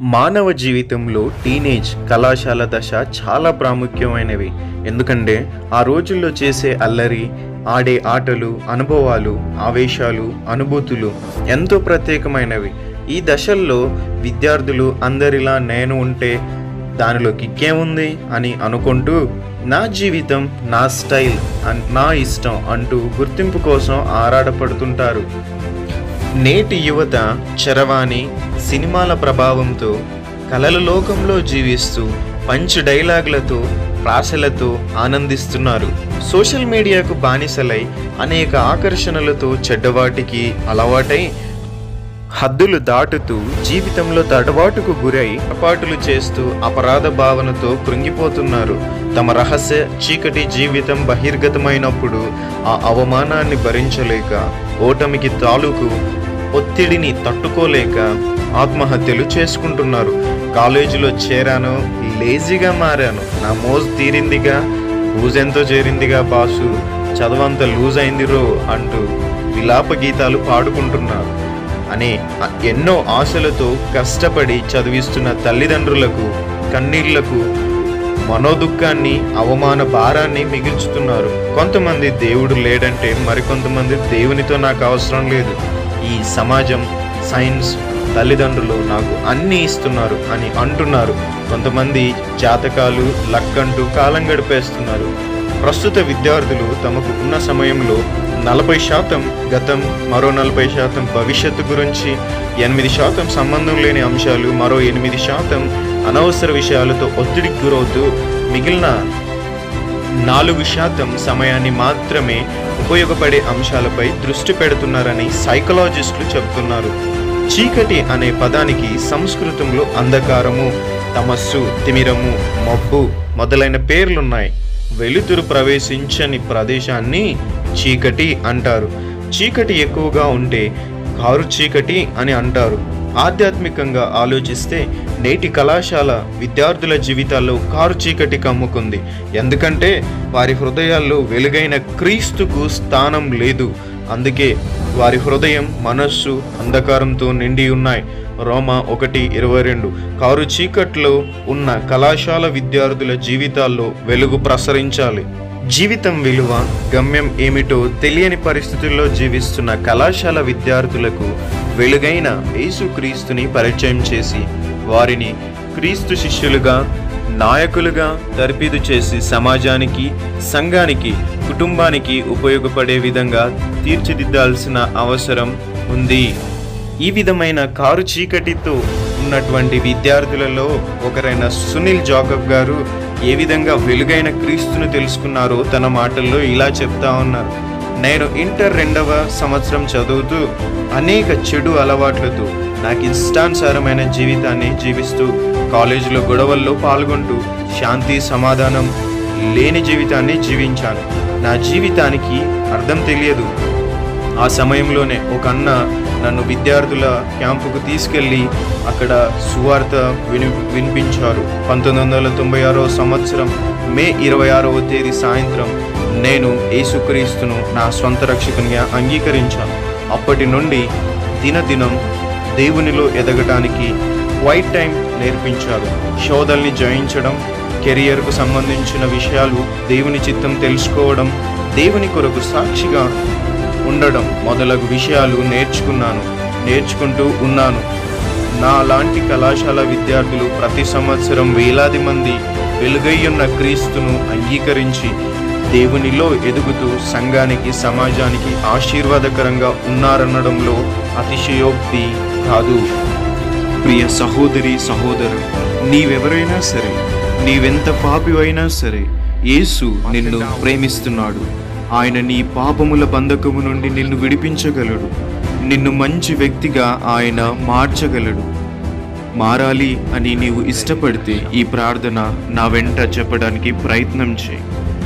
మానవ జీవితంలో టీనేజ్ కళాశాల దశ చాలా ప్రాముఖ్యమైనవి ఎందుకంటే ఆ రోజుల్లో చేసే అల్లరి ఆడే ఆటలు అనుభవాలు ఆవేశాలు అనుభూతులు ఎంతో ప్రత్యేకమైనవి ఈ దశల్లో విద్యార్థులు అందరిలా నేను ఉంటే దానిలో కిక్కేముంది అని అనుకుంటూ నా జీవితం నా స్టైల్ అన్- నా ఇష్టం అంటూ గుర్తింపు కోసం ఆరాటపడుతుంటారు నేటి యువత చరవాణి సినిమాల ప్రభావంతో కలల లోకంలో జీవిస్తూ పంచ్ డైలాగులతో ప్రాసలతో ఆనందిస్తున్నారు సోషల్ మీడియాకు బానిసలై అనేక ఆకర్షణలతో చెడ్డవాటికి అలవాటై హద్దులు దాటుతూ జీవితంలో తడబాటుకు గురై పొరపాటులు చేస్తూ అపరాధ భావనతో కృంగిపోతున్నారు తమ రహస్య చీకటి జీవితం బహిర్గతమైనప్పుడు ఆ అవమానాన్ని భరించలేక ఓటమికి తాలూకు ఒత్తిడిని తట్టుకోలేక ఆత్మహత్యలు చేసుకుంటున్నారు కాలేజీలో చేరాను లేజీగా మారాను నా మోజు తీరిందిగా లూజెంతో చేరిందిగా బాసు చదవంత లూజ్ అయింది రో అంటూ విలాప గీతాలు పాడుకుంటున్నారు అనే ఎన్నో ఆశలతో కష్టపడి చదివిస్తున్న తల్లిదండ్రులకు కన్నీళ్లకు మనోదుఖాన్ని అవమాన భారాన్ని మిగిల్చుతున్నారు కొంతమంది దేవుడు లేడంటే మరికొంతమంది దేవునితో నాకు అవసరం లేదు ఈ సమాజం సైన్స్ తల్లిదండ్రులు నాకు అన్నీ ఇస్తున్నారు అని అంటున్నారు కొంతమంది జాతకాలు లక్కంటూ కాలం గడిపేస్తున్నారు ప్రస్తుత విద్యార్థులు తమకు ఉన్న సమయంలో నలభై శాతం గతం మరో నలభై శాతం భవిష్యత్తు గురించి ఎనిమిది శాతం సంబంధం లేని అంశాలు మరో ఎనిమిది శాతం అనవసర విషయాలతో ఒత్తిడికి గురవుతూ మిగిలిన నాలుగు శాతం సమయాన్ని మాత్రమే ఉపయోగపడే అంశాలపై దృష్టి పెడుతున్నారని సైకలాజిస్టులు చెబుతున్నారు చీకటి అనే పదానికి సంస్కృతంలో అంధకారము తమస్సు తిమిరము మబ్బు మొదలైన పేర్లున్నాయి వెలుతురు ప్రవేశించని ప్రదేశాన్ని చీకటి అంటారు చీకటి ఎక్కువగా ఉంటే కారు చీకటి అని అంటారు ఆధ్యాత్మికంగా ఆలోచిస్తే నేటి కళాశాల విద్యార్థుల జీవితాల్లో కారు చీకటి కమ్ముకుంది ఎందుకంటే వారి హృదయాల్లో వెలుగైన క్రీస్తుకు స్థానం లేదు అందుకే వారి హృదయం మనస్సు అంధకారంతో నిండి ఉన్నాయి రోమా ఒకటి ఇరవై రెండు కారు చీకట్లో ఉన్న కళాశాల విద్యార్థుల జీవితాల్లో వెలుగు ప్రసరించాలి జీవితం విలువ గమ్యం ఏమిటో తెలియని పరిస్థితుల్లో జీవిస్తున్న కళాశాల విద్యార్థులకు వెలుగైన యేసుక్రీస్తుని పరిచయం చేసి వారిని క్రీస్తు శిష్యులుగా నాయకులుగా తర్పీదు చేసి సమాజానికి సంఘానికి కుటుంబానికి ఉపయోగపడే విధంగా తీర్చిదిద్దాల్సిన అవసరం ఉంది ఈ విధమైన కారు చీకటితో ఉన్నటువంటి విద్యార్థులలో ఒకరైన సునీల్ జాకబ్ గారు ఏ విధంగా వెలుగైన క్రీస్తును తెలుసుకున్నారో తన మాటల్లో ఇలా చెప్తా ఉన్నారు నేను ఇంటర్ రెండవ సంవత్సరం చదువుతూ అనేక చెడు అలవాట్లతో నాకు ఇష్టానుసారమైన జీవితాన్ని జీవిస్తూ కాలేజీలో గొడవల్లో పాల్గొంటూ శాంతి సమాధానం లేని జీవితాన్ని జీవించాను నా జీవితానికి అర్థం తెలియదు ఆ సమయంలోనే ఒక అన్న నన్ను విద్యార్థుల క్యాంపుకు తీసుకెళ్ళి అక్కడ సువార్త విని వినిపించారు పంతొమ్మిది వందల తొంభై ఆరవ సంవత్సరం మే ఇరవై ఆరవ తేదీ సాయంత్రం నేను యేసుక్రీస్తును నా స్వంత రక్షకునిగా అంగీకరించాను అప్పటి నుండి దినదినం దేవునిలో ఎదగటానికి క్వైట్ టైం నేర్పించారు శోధల్ని జయించడం కెరియర్కు సంబంధించిన విషయాలు దేవుని చిత్తం తెలుసుకోవడం దేవుని కొరకు సాక్షిగా ఉండడం మొదలగు విషయాలు నేర్చుకున్నాను నేర్చుకుంటూ ఉన్నాను నా లాంటి కళాశాల విద్యార్థులు ప్రతి సంవత్సరం వేలాది మంది వెలుగయ్యున్న క్రీస్తును అంగీకరించి దేవునిలో ఎదుగుతూ సంఘానికి సమాజానికి ఆశీర్వాదకరంగా ఉన్నారనడంలో అతిశయోక్తి కాదు ప్రియ సహోదరి సహోదరు నీవెవరైనా సరే నీవెంత పాపివైనా సరే యేసు నిన్ను ప్రేమిస్తున్నాడు ఆయన నీ పాపముల బంధకము నుండి నిన్ను విడిపించగలడు నిన్ను మంచి వ్యక్తిగా ఆయన మార్చగలడు మారాలి అని నీవు ఇష్టపడితే ఈ ప్రార్థన నా వెంట చెప్పడానికి ప్రయత్నం చేయి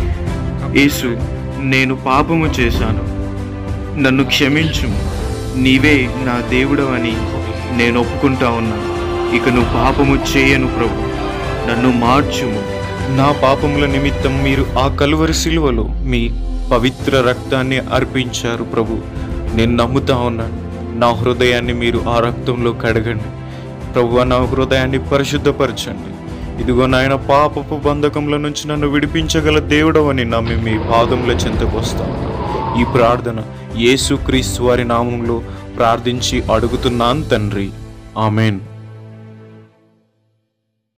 యేసు నేను పాపము చేశాను నన్ను క్షమించు నీవే నా దేవుడవని నేను ఒప్పుకుంటా ఉన్నాను ఇక నువ్వు పాపము చేయను ప్రభు నన్ను మార్చుము నా పాపముల నిమిత్తం మీరు ఆ కలువరి సిలువలో మీ పవిత్ర రక్తాన్ని అర్పించారు ప్రభు నేను నమ్ముతా ఉన్నాను నా హృదయాన్ని మీరు ఆ రక్తంలో కడగండి ప్రభు నా హృదయాన్ని పరిశుద్ధపరచండి ఇదిగో నాయన పాపపు బంధకముల నుంచి నన్ను విడిపించగల దేవుడవని నమ్మి మీ పాదముల చెంతకు వస్తాను ఈ ప్రార్థన యేసుక్రీస్తు వారి నామంలో ప్రార్థించి అడుగుతున్నాను తండ్రి ఆమెన్